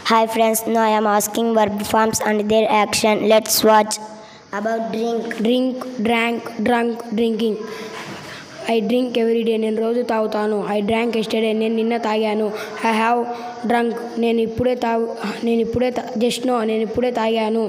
Hi friends, now I am asking verb forms and their action. Let's watch. About drink. Drink drank drunk drinking I drink every day నేను రోజు తాగుతాను I drank yesterday నేను నిన్న తాగాను I have drunk నేను ఇప్పుడే తాగు నేను ఇప్పుడే జస్ట్ నో నేను ఇప్పుడే తాగాను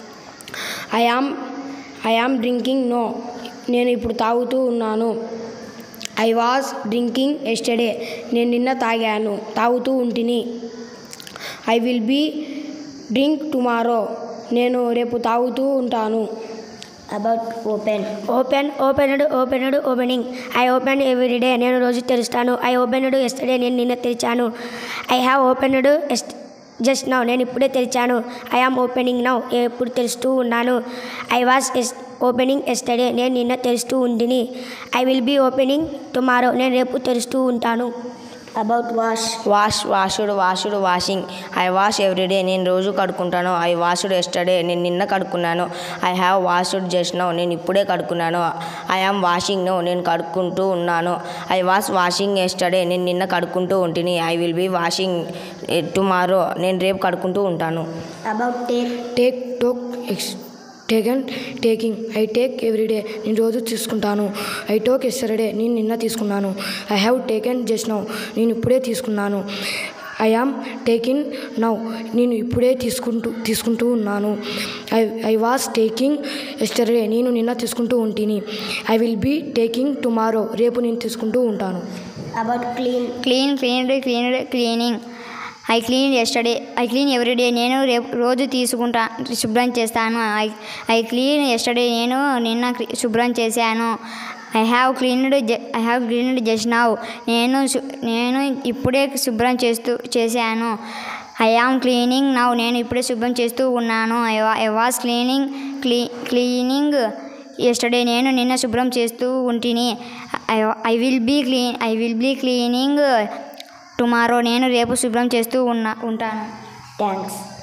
I am I am drinking now నేను ఇప్పుడు తాగుతూ ఉన్నాను ఐ వాజ్ డ్రింకింగ్ ఎస్టర్డే నేను నిన్న తాగాను తాగుతూ ఉంటిని I will be drink tomorrow నేను రేపు తాగుతూ ఉంటాను About open. Open opened opened opening I open every day నేను రోజు తెరుస్తాను ఐ ఓపెనడ్ ఎస్టర్డే నేను నిన్న తెరిచాను ఐ హ్యావ్ ఓపెనడ్ ఎస్ట్ జస్ట్ నౌ నేను ఇప్పుడే తెరిచాను ఐ ఆమ్ ఓపెనింగ్ నౌ ఎప్పుడు తెరుస్తూ ఉన్నాను I was is opening yesterday నేను నిన్న తెరుస్తూ ఉంటిని I will be opening tomorrow నేను రేపు తెరుస్తూ ఉంటాను About wash. Wash washed washed washing I wash every day నేను రోజు కడుక్కుంటాను ఐ వాషుడ్ ఎస్టర్డే నేను నిన్న కడుక్కున్నాను I have washed just now నేను ఇప్పుడే కడుక్కున్నాను ఐ ఆమ్ వాషింగ్ నో నేను కడుక్కుంటూ ఉన్నాను ఐ వాష్ వాషింగ్ ఎస్టర్డే నేను నిన్న కడుక్కుంటూ ఉంటిని I will be washing tomorrow నేను రేపు కడుక్కుంటూ ఉంటాను About take. టేక్ టోక్ ఎక్స్ taken taking I take every day నేను రోజు తీసుకుంటాను ఐ టోక్ ఎస్టర్డే నేను నిన్న తీసుకున్నాను I have taken just now నేను ఇప్పుడే తీసుకున్నాను ఐ ఆమ్ టేకింగ్ నౌ నేను ఇప్పుడే తీసుకుంటూ తీసుకుంటూ ఉన్నాను I I was taking yesterday నేను నిన్న తీసుకుంటూ ఉంటిని I will be taking tomorrow రేపు నేను తీసుకుంటూ ఉంటాను About clean. Clean cleaned cleaned cleaning I clean yesterday I clean every day నేను రేపు రోజు తీసుకుంటా శుభ్రం చేస్తాను ఐ ఐ క్లీన్ ఎస్టర్డే నేను నిన్న క్లీ- శుభ్రం చేశాను I have cleaned I have cleaned just now నేను శు- నేను ఇప్పుడే శుభ్రం చేస్తూ చేశాను ఐ ఆమ్ క్లీనింగ్ నౌ నేను ఇప్పుడే శుభ్రం చేస్తూ ఉన్నాను ఐ వా ఐ వాస్ క్లీనింగ్ క్లీ క్లీనింగ్ ఎస్టర్డే నేను నిన్న శుభ్రం చేస్తూ ఉంటిని I will be clean I will be cleaning tomorrow నేను రేపు శుభ్రం చేస్తూ ఉన్నా ఉంటాను Thanks.